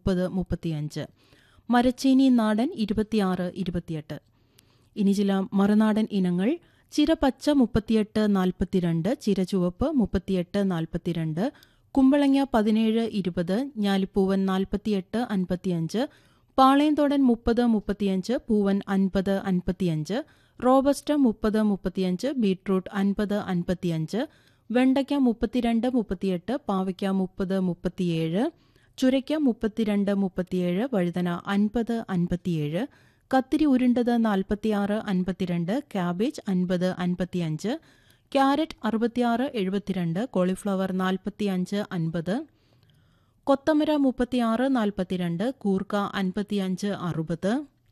മുപ്പത് മുപ്പത്തിയഞ്ച് മരച്ചീനി നാടൻ ഇരുപത്തിയാറ് ഇരുപത്തിയെട്ട് ഇനി ചില മറുനാടൻ ഇനങ്ങൾ ചിര പച്ച മുപ്പത്തിയെട്ട് നാൽപ്പത്തിരണ്ട് ചിര ചുവപ്പ് മുപ്പത്തിയെട്ട് നാൽപ്പത്തിരണ്ട് കുമ്പളങ്ങ പതിനേഴ് ഇരുപത് ഞാലിപ്പൂവൻ നാൽപ്പത്തിയെട്ട് അൻപത്തിയഞ്ച് പാളയംതോടൻ മുപ്പത് മുപ്പത്തിയഞ്ച് പൂവൻ അൻപത് അൻപത്തിയഞ്ച് റോബസ്റ്റ മുപ്പത് മുപ്പത്തിയഞ്ച് ബീട്രൂട്ട് അൻപത് അൻപത്തിയഞ്ച് വെണ്ടയ്ക്ക മുപ്പത്തിരണ്ട് മുപ്പത്തിയെട്ട് പാവയ്ക്ക മുപ്പത് മുപ്പത്തിയേഴ് ചുരയ്ക്ക മുപ്പത്തിരണ്ട് മുപ്പത്തിയേഴ് വഴുതന അൻപത് അൻപത്തിയേഴ് കത്തിരി ഉരുണ്ടത് നാൽപ്പത്തിയാറ് അൻപത്തിരണ്ട് ക്യാബേജ് അൻപത് അൻപത്തിയഞ്ച് ക്യാരറ്റ് അറുപത്തിയാറ് എഴുപത്തിരണ്ട് കോളിഫ്ലവർ നാൽപ്പത്തിയഞ്ച് അൻപത് കൊത്തമര മുപ്പത്തിയാറ് നാൽപ്പത്തിരണ്ട് കൂർക്ക അൻപത്തിയഞ്ച് അറുപത്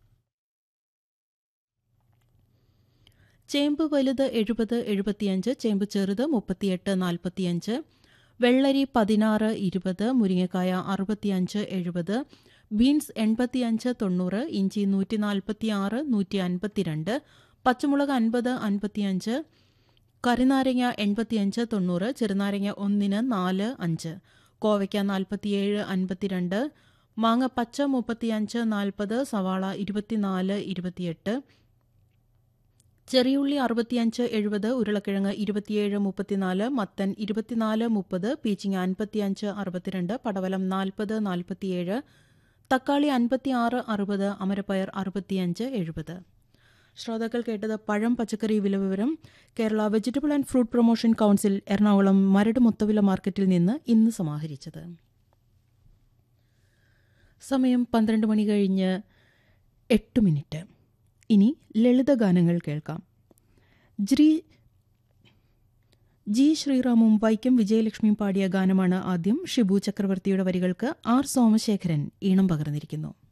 ചേമ്പ് വലുത് എഴുപത് എഴുപത്തിയഞ്ച് ചേമ്പ് ചെറുത് മുപ്പത്തിയെട്ട് നാൽപ്പത്തിയഞ്ച് വെള്ളരി പതിനാറ് ഇരുപത് മുരിങ്ങക്കായ അറുപത്തിയഞ്ച് എഴുപത് ബീൻസ് എൺപത്തിയഞ്ച് തൊണ്ണൂറ് ഇഞ്ചി നൂറ്റി നാൽപ്പത്തിയാറ് നൂറ്റി അൻപത്തിരണ്ട് പച്ചമുളക് അൻപത് അൻപത്തിയഞ്ച് കറിനാരങ്ങ എൺപത്തിയഞ്ച് തൊണ്ണൂറ് ചെറുനാരങ്ങ ഒന്നിന് നാല് അഞ്ച് കോവയ്ക്ക നാൽപ്പത്തിയേഴ് അൻപത്തിരണ്ട് മാങ്ങ പച്ച മുപ്പത്തിയഞ്ച് നാൽപ്പത് സവാള ഇരുപത്തിനാല് ഇരുപത്തിയെട്ട് ചെറിയുള്ളി അറുപത്തിയഞ്ച് എഴുപത് ഉരുളക്കിഴങ്ങ് ഇരുപത്തിയേഴ് മുപ്പത്തിനാല് മത്തൻ ഇരുപത്തിനാല് മുപ്പത് പീച്ചിങ്ങ അൻപത്തിയഞ്ച് അറുപത്തിരണ്ട് പടവലം നാൽപ്പത് നാൽപ്പത്തിയേഴ് തക്കാളി അൻപത്തിയാറ് അറുപത് അമരപ്പയർ അറുപത്തിയഞ്ച് എഴുപത് ശ്രോതാക്കൾ കേട്ടത് പഴം പച്ചക്കറി വില വിവരം Kerala vegetable and fruit promotion council Ernakulam Maradu മൊത്തവില മാർക്കറ്റിൽ നിന്ന് ഇന്ന് സമാഹരിച്ചത് സമയം പന്ത്രണ്ട് മണി കഴിഞ്ഞ് എട്ട് മിനിറ്റ് ഇനി ലളിതഗാനങ്ങൾ കേൾക്കാം ജ്രീ ജി ശ്രീറാമും വൈക്കം വിജയലക്ഷ്മിയും പാടിയ ഗാനമാണ് ആദ്യം ഷിബു ചക്രവർത്തിയുടെ വരികൾക്ക് ആർ സോമശേഖരൻ ഈണം പകർന്നിരിക്കുന്നു